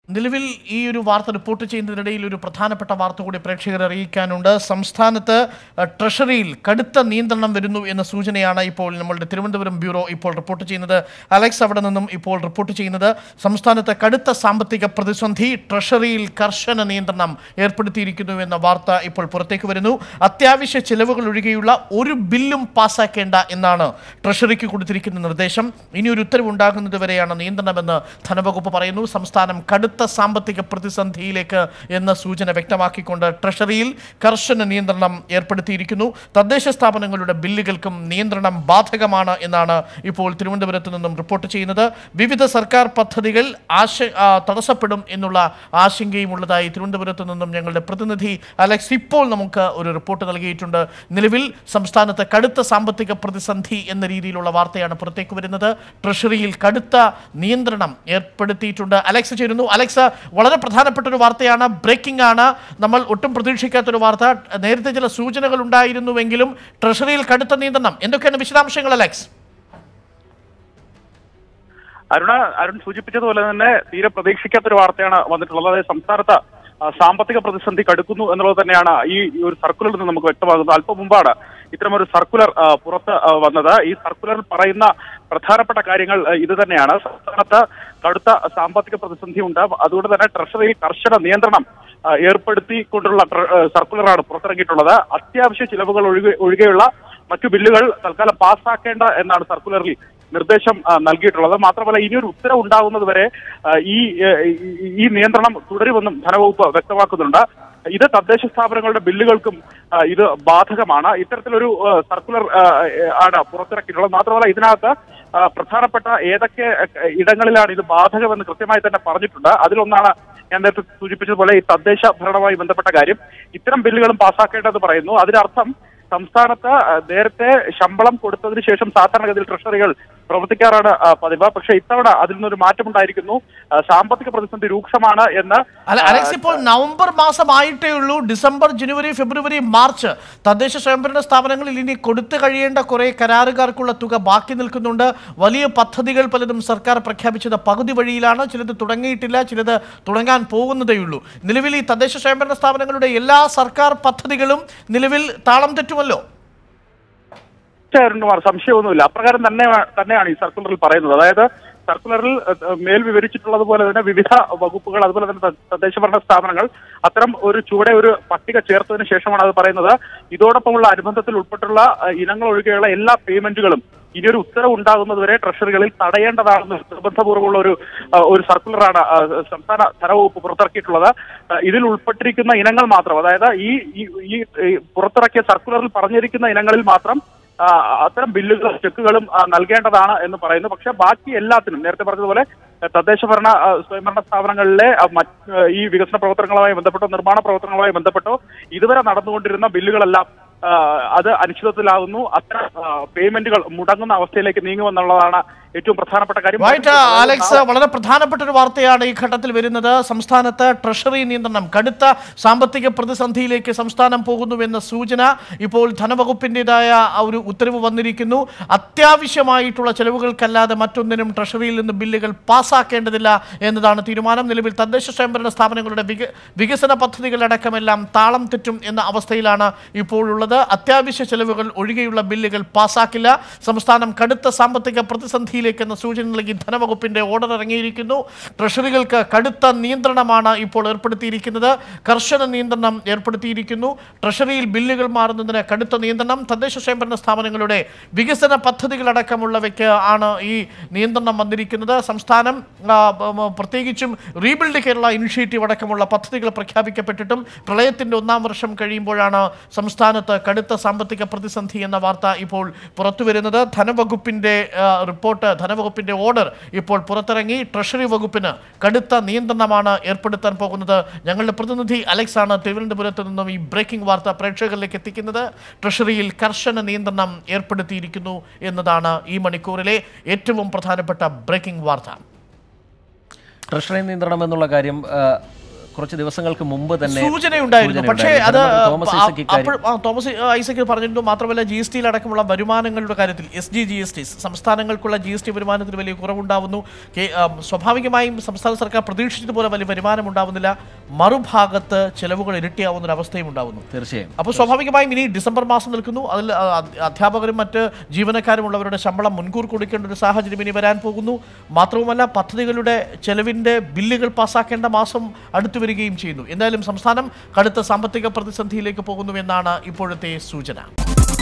നിലവിൽ ഈ ഒരു വാർത്ത റിപ്പോർട്ട് ചെയ്യുന്നതിനിടയിൽ ഒരു പ്രധാനപ്പെട്ട വാർത്ത കൂടി പ്രേക്ഷകരെ അറിയിക്കാനുണ്ട് സംസ്ഥാനത്ത് അഹ്, ട്രഷറിയിൽ കടുത്ത നിയന്ത്രണം വരുന്നു എന്ന സൂചനയാണ് ഇപ്പോൾ നമ്മളുടെ തിരുവനന്തപുരം ബ്യൂറോ ഇപ്പോൾ റിപ്പോർട്ട് ചെയ്യുന്നത് അലക്സ് അവിടെ നിന്നും ഇപ്പോൾ റിപ്പോർട്ട് ചെയ്യുന്നത് സംസ്ഥാനത്ത് കടുത്ത സാമ്പത്തിക പ്രതിസന്ധി ട്രഷറിയിൽ കർശന നിയന്ത്രണം ഏർപ്പെടുത്തിയിരിക്കുന്നു എന്ന വാർത്ത ഇപ്പോൾ പുറത്തേക്ക് വരുന്നു അത്യാവശ്യ ചിലവുകൾ ഒഴികെയുള്ള ഒരു ബില്ലും പാസ്സാക്കേണ്ട എന്നാണ് ട്രഷറിക്ക് കൊടുത്തിരിക്കുന്ന നിർദ്ദേശം ഇനി ഒരു ഉത്തരവുണ്ടാകുന്നത് വരെയാണ് നിയന്ത്രണമെന്ന് ധനവകുപ്പ് പറയുന്നു സംസ്ഥാനം കടുത്ത സാമ്പത്തിക പ്രതിസന്ധിയിലേക്ക് എന്ന സൂചന വ്യക്തമാക്കിക്കൊണ്ട് ട്രഷറിയിൽ കർശന നിയന്ത്രണം ഏർപ്പെടുത്തിയിരിക്കുന്നു തദ്ദേശ സ്ഥാപനങ്ങളുടെ ബില്ലുകൾക്കും നിയന്ത്രണം ബാധകമാണ് എന്നാണ് ഇപ്പോൾ തിരുവനന്തപുരത്ത് നിന്നും റിപ്പോർട്ട് ചെയ്യുന്നത് വിവിധ സർക്കാർ പദ്ധതികൾ ആശ ആ, തടസ്സപ്പെടും എന്നുള്ള ആശങ്കയും ഉള്ളതായി തിരുവനന്തപുരത്ത് നിന്നും ഞങ്ങളുടെ പ്രതിനിധി അലക്സ് ഇപ്പോൾ നമുക്ക് ഒരു റിപ്പോർട്ട് നൽകിയിട്ടുണ്ട് നിലവിൽ സംസ്ഥാനത്ത് കടുത്ത സാമ്പത്തിക പ്രതിസന്ധി എന്ന രീതിയിലുള്ള വാർത്തയാണ് പുറത്തേക്ക് വരുന്നത് ട്രഷറിയിൽ കടുത്ത നിയന്ത്രണം ഏർപ്പെടുത്തിയിട്ടുണ്ട് അലക്സ് ചേരുന്നു അലക്സ് വളരെ പ്രധാനപ്പെട്ട ഒരു വാർത്തയാണ് ബ്രേക്കിംഗ് ആണ് നമ്മൾ ഒട്ടും പ്രതീക്ഷിക്കാത്തൊരു വാർത്ത നേരത്തെ ചില സൂചനകൾ ഉണ്ടായിരുന്നുവെങ്കിലും ട്രഷറിയിൽ കടുത്ത നിയന്ത്രണം എന്തൊക്കെയാണ് വിശദാംശങ്ങൾ അലക്സ് അരുണ അരുൺ സൂചിപ്പിച്ചതുപോലെ തന്നെ തീരെ പ്രതീക്ഷിക്കാത്ത ഒരു വാർത്തയാണ് വന്നിട്ടുള്ളത് അതായത് സംസ്ഥാനത്ത് ആ, സാമ്പത്തിക പ്രതിസന്ധി കടുക്കുന്നു എന്നുള്ളത് തന്നെയാണ് ഈ ഈ ഒരു സർക്കുലറിൽ നിന്ന് നമുക്ക് വ്യക്തമാകുന്നത് അല്പം മുമ്പാണ് ഇത്തരമൊരു സർക്കുലർ ആ, പുറത്ത് ആ, വന്നത് ഈ സർക്കുലറിൽ പറയുന്ന പ്രധാനപ്പെട്ട കാര്യങ്ങൾ ആ, ഇത് തന്നെയാണ് സംസ്ഥാനത്ത് കടുത്ത സാമ്പത്തിക പ്രതിസന്ധി ഉണ്ട് അതുകൊണ്ട് തന്നെ ട്രഷറിയിൽ കർശന നിയന്ത്രണം ആ, ഏർപ്പെടുത്തിക്കൊണ്ടുള്ള ട്ര- ആ, സർക്കുലറാണ് പുറത്തിറങ്ങിയിട്ടുള്ളത് അത്യാവശ്യ ചിലവുകൾ ഒഴികെ ഒഴികെയുള്ള മറ്റു ബില്ലുകൾ തൽക്കാലം പാസ്സാക്കേണ്ട എന്നാണ് സർക്കുലറിൽ നിർദ്ദേശം ആ, നൽകിയിട്ടുള്ളത് മാത്രമല്ല ഇനിയൊരു ഉത്തരവ് ഉണ്ടാകുന്നത് വരെ ആ, ഈ ഏ, ഈ- ഈ നിയന്ത്രണം തുടരുമെന്നും ധനവകുപ്പ് വ്യക്തമാക്കുന്നുണ്ട് ഇത് തദ്ദേശ സ്ഥാപനങ്ങളുടെ ബില്ലുകൾക്കും ആ, ഇത് ബാധകമാണ് ഇത്തരത്തിലൊരു ആ, സർക്കുലർ ആ, ഏ, ആണ് പുറത്തിറക്കിയിട്ടുള്ളത് മാത്രമല്ല ഇതിനകത്ത് ആ, പ്രധാനപ്പെട്ട ഏതൊക്കെ ആ, ഇടങ്ങളിലാണ് ഇത് ബാധകമെന്ന് കൃത്യമായി തന്നെ പറഞ്ഞിട്ടുണ്ട് അതിലൊന്നാണ് ഞാൻ നേരത്തെ സൂചിപ്പിച്ചതുപോലെ ഈ തദ്ദേശ ഭരണവുമായി ബന്ധപ്പെട്ട കാര്യം ഇത്തരം ബില്ലുകളും പാസ്സാക്കേണ്ടത് പറയുന്നു അതിനർത്ഥം സംസ്ഥാനത്ത് ആ, നേരത്തെ ശമ്പളം കൊടുത്തതിന് ശേഷം സാധാരണഗതിയിൽ ട്രഷറികൾ പ്രവർത്തിക്കാറാണ് ആ, പതിവ് പക്ഷേ ഇത്തവണ അതിൽ നിന്നൊരു മാറ്റമുണ്ടായിരിക്കുന്നു ആ, സാമ്പത്തിക പ്രതിസന്ധി രൂക്ഷമാണ് എന്ന് അല്ല അലക്സ് ഇപ്പോൾ നവംബർ മാസമായിട്ടേ ഉള്ളൂ ഡിസംബർ ജനുവരി ഫെബ്രുവരി മാർച്ച് തദ്ദേശ സ്വയംഭരണ സ്ഥാപനങ്ങളിൽ ഇനി കൊടുത്തു കഴിയേണ്ട കുറെ കരാറുകാർക്കുള്ള തുക ബാക്കി നിൽക്കുന്നുണ്ട് വലിയ പദ്ധതികൾ പലതും സർക്കാർ പ്രഖ്യാപിച്ചത് പകുതി വഴിയിലാണ് ചിലത് തുടങ്ങിയിട്ടില്ല ചിലത് തുടങ്ങാൻ പോകുന്നതേയുള്ളൂ നിലവിൽ ഈ തദ്ദേശ സ്വയംഭരണ സ്ഥാപനങ്ങളുടെ എല്ലാ സർക്കാർ പദ്ധതികളും നിലവിൽ താളം തെറ്റുമല്ലോ തീർച്ചയായിട്ടും സംശയമൊന്നുമില്ല അപ്രകാരം തന്നെ തന്നെയാണ് ഈ സർക്കുലറിൽ പറയുന്നത് അതായത് സർക്കുലറിൽ ഏഹ്, മേൽ വിവരിച്ചിട്ടുള്ളതുപോലെ തന്നെ വിവിധ വകുപ്പുകൾ അതുപോലെ തന്നെ ത- തദ്ദേശഭരണ സ്ഥാപനങ്ങൾ അത്തരം ഒരു ചുവടെ ഒരു പട്ടിക ചേർത്തതിന് ശേഷമാണ് അത് പറയുന്നത് ഇതോടൊപ്പമുള്ള അനുബന്ധത്തിൽ ഉൾപ്പെട്ടുള്ള ഏഹ്, ഇനങ്ങൾ ഒഴികെയുള്ള എല്ലാ പേയ്മെന്റുകളും ഇനിയൊരു ഉത്തരവ് ഉണ്ടാകുന്നതുവരെ ട്രഷറികളിൽ തടയേണ്ടതാണെന്ന് നിർബന്ധപൂർവ്വമുള്ള ഒരു ആ, ഒരു സർക്കുലറാണ് ആ, സംസ്ഥാന ധനവകുപ്പ് പുറത്തിറക്കിയിട്ടുള്ളത് ആ, ഇതിൽ ഉൾപ്പെട്ടിരിക്കുന്ന ഇനങ്ങൾ മാത്രം അതായത് ഈ ഈ- ഈ ഈ പുറത്തിറക്കിയ സർക്കുലറിൽ പറഞ്ഞിരിക്കുന്ന ഇനങ്ങളിൽ മാത്രം ആ, അത്തരം ബില്ലുകളും ചെക്കുകളും ആ, നൽകേണ്ടതാണ് എന്ന് പറയുന്നു പക്ഷെ ബാക്കി എല്ലാത്തിനും നേരത്തെ പറഞ്ഞതുപോലെ ആ, തദ്ദേശ ഭരണ ആ, സ്വയംഭരണ സ്ഥാപനങ്ങളിലെ ആ, മറ്റ് ആ, ഈ വികസന പ്രവർത്തനങ്ങളുമായി ബന്ധപ്പെട്ടോ നിർമ്മാണ പ്രവർത്തനങ്ങളുമായി ബന്ധപ്പെട്ടോ ഇതുവരെ നടന്നുകൊണ്ടിരുന്ന ബില്ലുകളെല്ലാം ആ, അത് അനിശ്ചിതത്വത്തിലാകുന്നു അത്തരം ആ, പേയ്മെന്റുകൾ മുടങ്ങുന്ന അവസ്ഥയിലേക്ക് നീങ്ങുമെന്നുള്ളതാണ് ഏറ്റവും പ്രധാനപ്പെട്ട കാര്യം റൈറ്റ് അലക്സ് വളരെ പ്രധാനപ്പെട്ട ഒരു വാർത്തയാണ് ഈ ഘട്ടത്തിൽ വരുന്നത് സംസ്ഥാനത്ത് ട്രഷറി നിയന്ത്രണം കടുത്ത സാമ്പത്തിക പ്രതിസന്ധിയിലേക്ക് സംസ്ഥാനം പോകുന്നുവെന്ന സൂചന ഇപ്പോൾ ധനവകുപ്പിൻ്റെതായ ഒരു ഉത്തരവ് വന്നിരിക്കുന്നു അത്യാവശ്യമായിട്ടുള്ള ചെലവുകൾക്കല്ലാതെ മറ്റൊന്നിനും ട്രഷറിയിൽ നിന്ന് ബില്ലുകൾ പാസ്സാക്കേണ്ടതില്ല എന്നതാണ് തീരുമാനം നിലവിൽ തദ്ദേശ സ്വയംഭരണ സ്ഥാപനങ്ങളുടെ വിക വികസന പദ്ധതികളടക്കമെല്ലാം താളം തെറ്റും എന്ന അവസ്ഥയിലാണ് ഇപ്പോഴുള്ളത് അത്യാവശ്യ ചെലവുകൾ ഒഴികെയുള്ള ബില്ലുകൾ പാസ്സാക്കില്ല സംസ്ഥാനം കടുത്ത സാമ്പത്തിക പ്രതിസന്ധിയിലേക്ക് എന്ന സൂചന നൽകി ധനവകുപ്പിന്റെ ഓർഡർ ഇറങ്ങിയിരിക്കുന്നു ട്രഷറികൾക്ക് കടുത്ത നിയന്ത്രണമാണ് ഇപ്പോൾ ഏർപ്പെടുത്തിയിരിക്കുന്നത് കർശന നിയന്ത്രണം ഏർപ്പെടുത്തിയിരിക്കുന്നു ട്രഷറിയിൽ ബില്ലുകൾ മാറുന്നതിന് കടുത്ത നിയന്ത്രണം തദ്ദേശ സ്വയംഭരണ സ്ഥാപനങ്ങളുടെ വികസന പദ്ധതികളടക്കമുള്ളവയ്ക്ക് ആണ് ഈ നിയന്ത്രണം വന്നിരിക്കുന്നത് സംസ്ഥാനം ആ, ബ- ബ- പ്രത്യേകിച്ചും റീബിൽഡ് കേരള ഇനിഷ്യേറ്റീവ് അടക്കമുള്ള പദ്ധതികൾ പ്രഖ്യാപിക്കപ്പെട്ടിട്ടും പ്രളയത്തിന്റെ ഒന്നാം വർഷം കഴിയുമ്പോഴാണ് സംസ്ഥാനത്ത് കടുത്ത സാമ്പത്തിക പ്രതിസന്ധി എന്ന വാർത്ത ഇപ്പോൾ പുറത്തു വരുന്നത് ധനവകുപ്പിന്റെ ആ, റിപ്പോർട്ട് ധനവകുപ്പിന്റെ ഓർഡർ ഇപ്പോൾ പുറത്തിറങ്ങി ട്രഷറി വകുപ്പിന് കടുത്ത നിയന്ത്രണമാണ് ഏർപ്പെടുത്താൻ പോകുന്നത് ഞങ്ങളുടെ പ്രതിനിധി അലക്സ് ആണ് തിരുവനന്തപുരത്ത് നിന്നും ഈ ബ്രേക്കിംഗ് വാർത്ത പ്രേക്ഷകരിലേക്ക് എത്തിക്കുന്നത് ട്രഷറിയിൽ കർശന നിയന്ത്രണം ഏർപ്പെടുത്തിയിരിക്കുന്നു എന്നതാണ് ഈ മണിക്കൂറിലെ ഏറ്റവും പ്രധാനപ്പെട്ട ബ്രേക്കിംഗ് വാർത്ത ട്രഷറി നിയന്ത്രണം എന്നുള്ള കാര്യം ആ, കുറച്ച് ദിവസങ്ങൾക്ക് മുമ്പ് തന്നെ സൂചനയുണ്ടായിരുന്നു പക്ഷേ അത് ധനമന്ത്രി തോമസ് ആ- ഐസക് ഇക്കാര്യം അപ്പോൾ- ആ, തോമസ് ഐസക് പറഞ്ഞിരുന്നു മാത്രമല്ല ജി എസ് ടിയിൽ അടക്കമുള്ള വരുമാനങ്ങളുടെ കാര്യത്തിൽ S G G S T സംസ്ഥാനങ്ങൾക്കുള്ള ജി എസ് ടി വരുമാനത്തിന് വലിയ കുറവുണ്ടാവുന്നു കെ- ആ, സ്വാഭാവികമായും സംസ്ഥാന സർക്കാർ പ്രതീക്ഷിച്ചതുപോലെ വലിയ വരുമാനം ഉണ്ടാവുന്നില്ല മറുഭാഗത്ത് ചെലവുകൾ ഇരട്ടിയാവുന്ന ഒരു അവസ്ഥയും ഉണ്ടാവുന്നു തീർച്ചയായും അപ്പോൾ സ്വാഭാവികമായും ഇനി ഡിസംബർ മാസം നിൽക്കുന്നു അതിൽ ആ, അധ്- അധ്യാപകരും മറ്റ് ജീവനക്കാരും ഉള്ളവരുടെ ശമ്പളം മുൻകൂർ കൊടുക്കേണ്ട ഒരു സാഹചര്യം ഇനി വരാൻ പോകുന്നു മാത്രവുമല്ല പദ്ധതികളുടെ ചെലവിൻ്റെ ബില്ലുകൾ പാസ്സാക്കേണ്ട മാസം അടുത്തു വരികയും ചെയ്യുന്നു എന്തായാലും സംസ്ഥാനം കടുത്ത സാമ്പത്തിക പ്രതിസന്ധിയിലേക്ക് പോകുന്നു എന്നാണ് ഇപ്പോഴത്തെ സൂചന